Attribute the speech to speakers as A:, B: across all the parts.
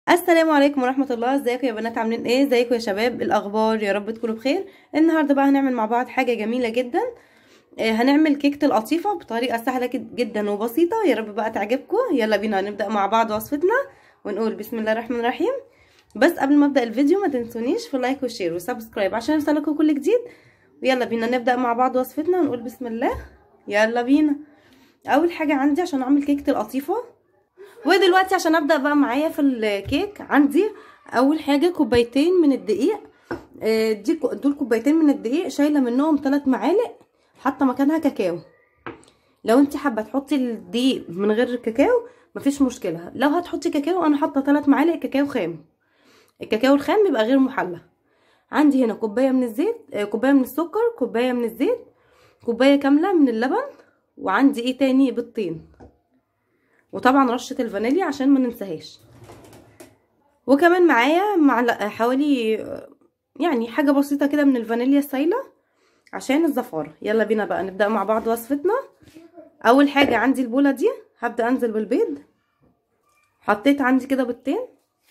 A: السلام عليكم ورحمة الله ازيكم يا بنات عاملين ايه ازيكم يا شباب الاخبار يا رب تكونوا بخير النهاردة بقى هنعمل مع بعض حاجة جميلة جدا آه، هنعمل كيكة القطيفة بطريقة سهلة جد- جدا وبسيطة يا رب بقى تعجبكم يلا بينا نبدأ مع بعض وصفتنا ونقول بسم الله الرحمن الرحيم بس قبل ما ابدأ الفيديو ما تنسونيش في اللايك والشير وسبسكرايب عشان يوصلكم كل جديد ويلا بينا نبدأ مع بعض وصفتنا ونقول بسم الله يلا بينا اول حاجة عندي عشان اعمل كيكة القطيفة ودلوقتي عشان ابدا بقى معايا في الكيك عندي اول حاجه كوبايتين من الدقيق آه، دي كو- دول كوبايتين من الدقيق شايله منهم 3 معالق حاطه مكانها كاكاو لو انت حابه تحطي الدقيق من غير كاكاو مفيش مشكله لو هتحطي كاكاو انا حاطه 3 معالق كاكاو خام الكاكاو الخام بيبقى غير محلى عندي هنا كوبايه من الزيت آه، كوبايه من السكر كوبايه من الزيت كوبايه كامله من اللبن وعندي ايه تاني بيضتين وطبعا رشه الفانيليا عشان ما ننساهاش وكمان معايا معلقه حوالي يعني حاجه بسيطه كده من الفانيليا السايله عشان الزفاره يلا بينا بقى نبدا مع بعض وصفتنا اول حاجه عندي البوله دي هبدا انزل بالبيض حطيت عندي كده بيضتين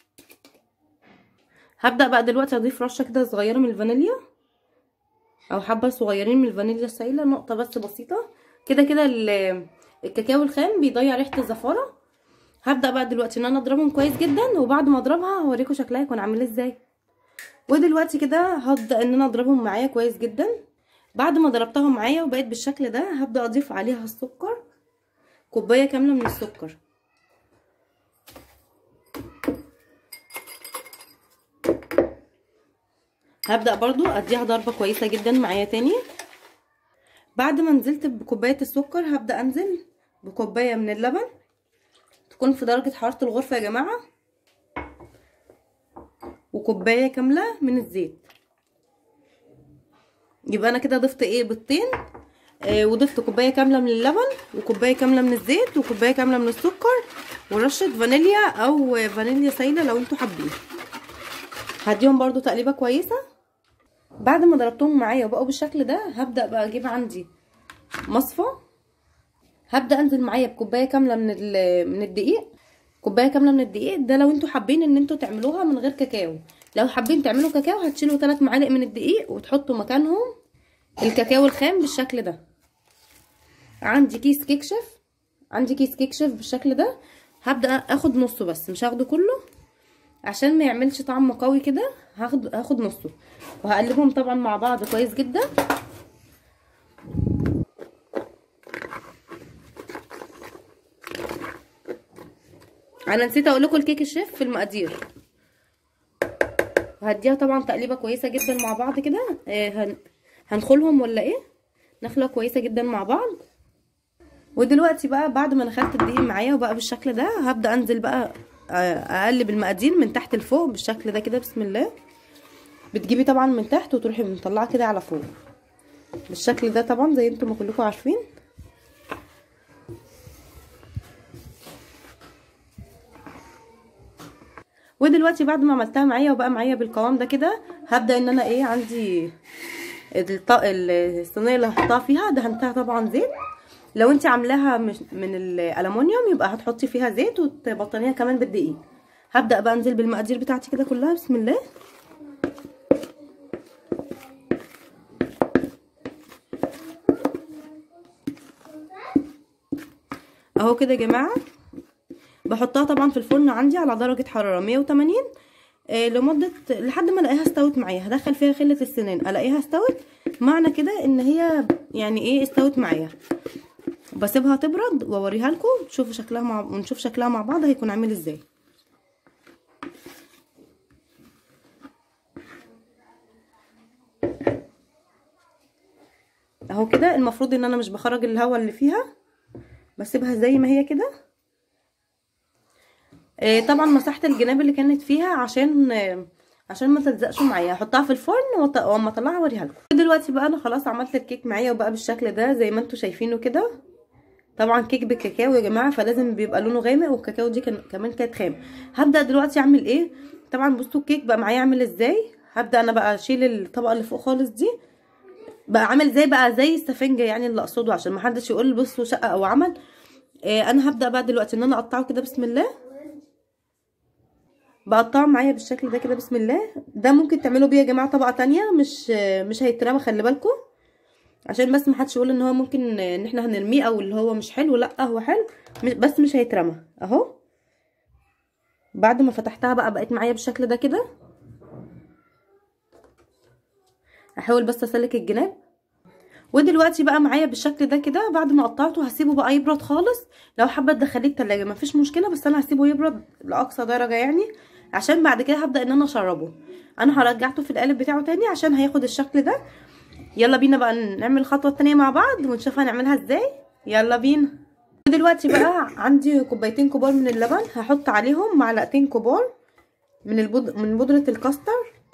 A: هبدا بقى دلوقتي اضيف رشه كده صغيره من الفانيليا او حبه صغيرين من الفانيليا السايله نقطه بس بسيطه كده كده الكاكاو الخام بيضيع ريحه الزفاره هبدا بقى دلوقتي ان انا اضربهم كويس جدا وبعد ما اضربها هوريكم شكلها يكون عامل ازاي ودلوقتي كده هبدا ان انا اضربهم معايا كويس جدا بعد ما ضربتهم معايا وبقيت بالشكل ده هبدا اضيف عليها السكر كوبايه كامله من السكر هبدا برضو اديها ضربه كويسه جدا معايا تاني بعد ما نزلت بكوبايه السكر هبدا انزل بكوبايه من اللبن تكون في درجه حراره الغرفه يا جماعه وكوبايه كامله من الزيت يبقى انا كده ضفت ايه بيضتين آه وضفت كوبايه كامله من اللبن وكوبايه كامله من الزيت وكوبايه كامله من السكر ورشه فانيليا او فانيليا سايله لو انتوا حابين هديهم برضو تقليبه كويسه بعد ما ضربتهم معايا وبقوا بالشكل ده هبدا بقى اجيب عندي مصفى هبدا انزل معايا بكوبايه كامله من من الدقيق كوبايه كامله من الدقيق ده لو انتوا حابين ان انتوا تعملوها من غير كاكاو لو حابين تعملوا كاكاو هتشيلوا 3 معالق من الدقيق وتحطوا مكانهم الكاكاو الخام بالشكل ده عندي كيس كيك شيف عندي كيس كيك شيف بالشكل ده هبدا اخد نصه بس مش هاخده كله عشان ما يعملش طعم قوي كده هاخد هاخد نصه وهقلبهم طبعا مع بعض كويس جدا انا نسيت اقول لكم الكيك الشيف في المقادير وهديها طبعا تقليبه كويسه جدا مع بعض كده آه هن... هنخلهم ولا ايه نخله كويسه جدا مع بعض ودلوقتي بقى بعد ما نخلت الدقيق معايا وبقى بالشكل ده هبدا انزل بقى اقلب المقادير من تحت لفوق بالشكل ده كده بسم الله بتجيبي طبعا من تحت وتروحي مطلعه كده على فوق بالشكل ده طبعا زي انتم ما كلكم عارفين ودلوقتي بعد ما عملتها معايا وبقى معايا بالقوام ده كده هبدا ان انا ايه عندي الصينيه اللي هحطها فيها دهنتها طبعا زيت لو انت عاملاها من الالومنيوم يبقى هتحطي فيها زيت وتبطنيها كمان بالدقيق هبدا بقى انزل بالمقادير بتاعتي كده كلها بسم الله اهو كده يا جماعه بحطها طبعا في الفرن عندي على درجه حراره 180 آه لمده لحد ما الاقيها استوت معايا هدخل فيها خله السنان الاقيها استوت معنى كده ان هي يعني ايه استوت معايا بسيبها تبرد واوريها لكم تشوفوا شكلها مع ونشوف شكلها مع بعض هيكون عامل ازاي اهو كده المفروض ان انا مش بخرج الهواء اللي فيها بسيبها زي ما هي كده آه طبعا مسحت الجناب اللي كانت فيها عشان آه عشان ما تلزقش معايا هحطها في الفرن واما اطلعها اوريها لكم دلوقتي بقى انا خلاص عملت الكيك معايا وبقى بالشكل ده زي ما انتم شايفينه كده طبعا كيك بالكاكاو يا جماعه فلازم بيبقى لونه غامق والكاكاو دي كان كمان كانت خام هبدا دلوقتي اعمل ايه طبعا بصوا الكيك بقى معايا عامل ازاي هبدا انا بقى اشيل الطبقه اللي فوق خالص دي بقى عامل زي بقى زي السفنجه يعني اللي اقصده عشان ما حدش يقول بصوا شقه او عمل آه انا هبدا بقى دلوقتي ان انا اقطعه كده بسم الله بقطعه معايا بالشكل ده كده بسم الله ده ممكن تعملوا بيه يا جماعه طبقه تانية مش مش هيترمى خلي بالكم عشان بس محدش يقول ان هو ممكن ان احنا هنرميه او اللي هو مش حلو لا هو حلو بس مش هيترمى اهو بعد ما فتحتها بقى بقت معايا بالشكل ده كده احاول بس اسلك الجناب ودلوقتي بقى معايا بالشكل ده كده بعد ما قطعته هسيبه بقى يبرد خالص لو حابه تدخليه التلاجة مفيش مشكله بس انا هسيبه يبرد لاقصى درجه يعني عشان بعد كده هبدا ان انا اشربه انا هرجعته في القالب بتاعه تاني عشان هياخد الشكل ده يلا بينا بقى نعمل الخطوه التانية مع بعض ونشوف هنعملها ازاي يلا بينا دلوقتي بقى عندي كوبايتين كبار من اللبن هحط عليهم معلقتين كبار من البود... من بودره الكاستر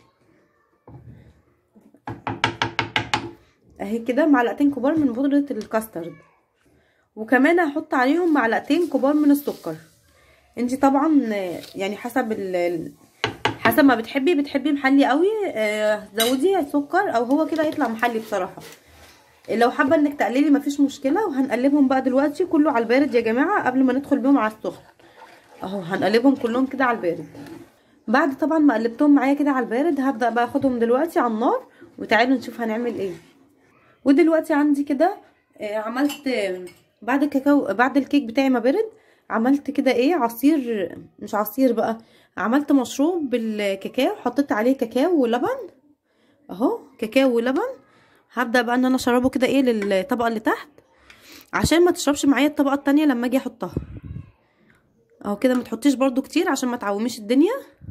A: اهي كده معلقتين كبار من بودره الكاسترد وكمان هحط عليهم معلقتين كبار من السكر انتي طبعا يعني حسب ال حسب ما بتحبي بتحبي محلي قوي آه زودي سكر او هو كده هيطلع محلي بصراحه لو حابه انك تقللي مفيش مشكله وهنقلبهم بقى دلوقتي كله على البارد يا جماعه قبل ما ندخل بيهم على السخن اهو هنقلبهم كلهم كده على البارد بعد طبعا ما قلبتهم معايا كده على البارد هبدا بقى اخدهم دلوقتي على النار وتعالوا نشوف هنعمل ايه ودلوقتي عندي كده آه عملت آه بعد الكاكاو بعد الكيك بتاعي ما برد عملت كده ايه عصير مش عصير بقى عملت مشروب بالكاكاو حطيت عليه كاكاو ولبن اهو كاكاو ولبن هبدا بقى ان انا اشربه كده ايه للطبقه اللي تحت عشان ما تشربش معايا الطبقه التانية لما اجي احطها اهو كده ما تحطيش برضو كتير عشان ما تعوميش الدنيا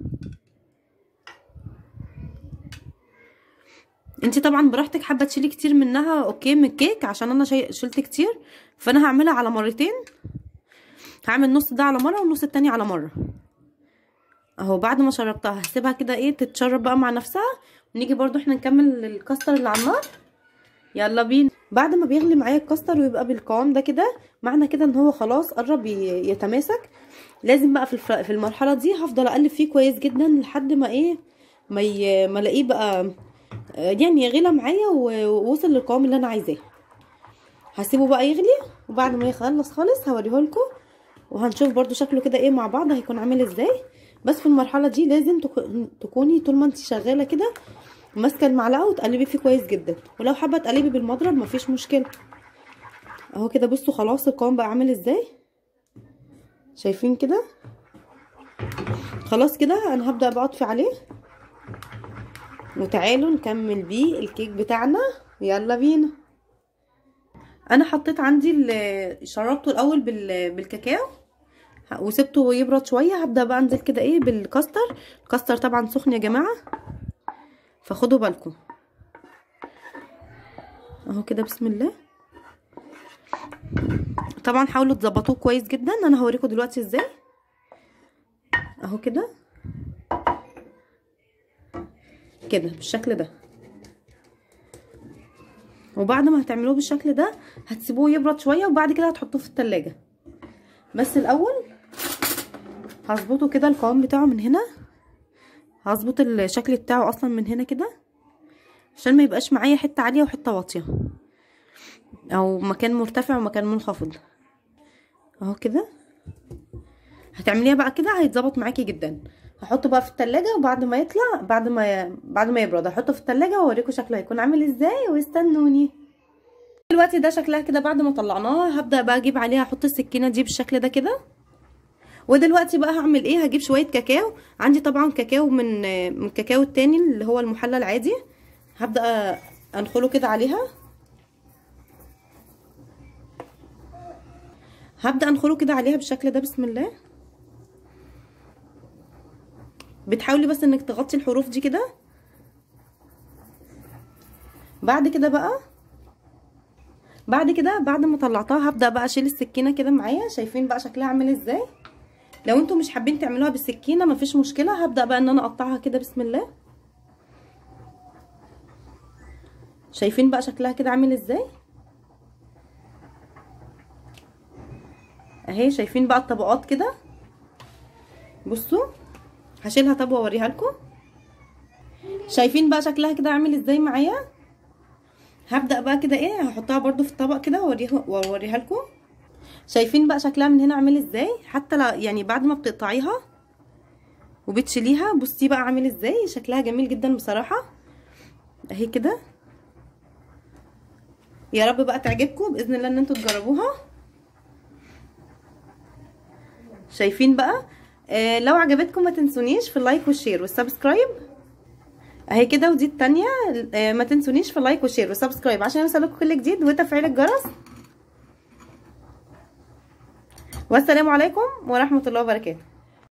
A: انتي طبعا براحتك حابه تشيلي كتير منها اوكي من الكيك عشان انا شلت كتير فانا هعملها على مرتين هعمل نص ده على مره والنص التاني على مره اهو بعد ما شربتها هسيبها كده ايه تتشرب بقى مع نفسها ونيجي برضو احنا نكمل الكاستر اللي على النار يلا بينا بعد ما بيغلي معايا الكاستر ويبقى بالقوام ده كده معنى كده ان هو خلاص قرب يتماسك لازم بقى في المرحله دي هفضل اقلب فيه كويس جدا لحد ما ايه ما ما الاقيه بقى يعني غلى معايا ووصل للقوام اللي انا عايزاه هسيبه بقى يغلي وبعد ما يخلص خالص هوريهولكم وهنشوف برضو شكله كده ايه مع بعض هيكون عامل ازاي بس في المرحله دي لازم تكوني طول ما انت شغاله كده ماسكه المعلقه وتقلبي فيه كويس جدا ولو حابه تقلبي بالمضرب مفيش مشكله اهو كده بصوا خلاص القوام بقى عامل ازاي شايفين كده خلاص كده انا هبدا بقى اطفي عليه وتعالوا نكمل بيه الكيك بتاعنا يلا بينا انا حطيت عندي شربته الاول بالكاكاو وسبته يبرد شويه هبدا بقى انزل كده ايه بالكاستر الكاستر طبعا سخن يا جماعه فخدوا بالكم اهو كده بسم الله طبعا حاولوا تظبطوه كويس جدا انا هوريكم دلوقتي ازاي اهو كده كده بالشكل ده وبعد ما هتعملوه بالشكل ده هتسيبوه يبرد شويه وبعد كده هتحطوه في التلاجة بس الاول هظبطه كده القوام بتاعه من هنا هظبط الشكل بتاعه اصلا من هنا كده عشان ما يبقاش معايا حته عاليه وحته واطيه او مكان مرتفع ومكان منخفض اهو كده هتعمليها بقى كده هيتظبط معاكي جدا هحطه بقى في التلاجة وبعد ما يطلع بعد ما بعد ما يبرد هحطه في التلاجة واوريكم شكله هيكون عامل ازاي واستنوني دلوقتي ده شكلها كده بعد ما طلعناها هبدا بقى اجيب عليها احط السكينه دي بالشكل ده كده ودلوقتي بقى هعمل ايه هجيب شويه كاكاو عندي طبعا كاكاو من من الكاكاو التاني اللي هو المحلى العادي هبدا انخله كده عليها هبدا انخله كده عليها بالشكل ده بسم الله بتحاولي بس انك تغطي الحروف دي كده بعد كده بقى بعد كده بعد ما طلعتها هبدا بقى اشيل السكينه كده معايا شايفين بقى شكلها عامل ازاي لو انتوا مش حابين تعملوها بالسكينه مفيش مشكله هبدا بقى ان انا اقطعها كده بسم الله شايفين بقى شكلها كده عامل ازاي اهي شايفين بقى الطبقات كده بصوا هشيلها طب واوريها لكم شايفين بقى شكلها كده عامل ازاي معايا هبدا بقى كده ايه هحطها برده في الطبق كده واوريها واوريها لكم شايفين بقى شكلها من هنا عامل ازاي حتى لا يعني بعد ما بتقطعيها وبتشيليها بصي بقى عامل ازاي شكلها جميل جدا بصراحه اهي كده يا رب بقى تعجبكم باذن الله ان انتوا تجربوها شايفين بقى آه لو عجبتكم ما تنسونيش في اللايك والشير والسبسكرايب اهي كده ودي التانية آه ما تنسونيش في اللايك والشير والسبسكرايب عشان يوصلكم كل جديد وتفعيل الجرس والسلام عليكم ورحمة الله وبركاته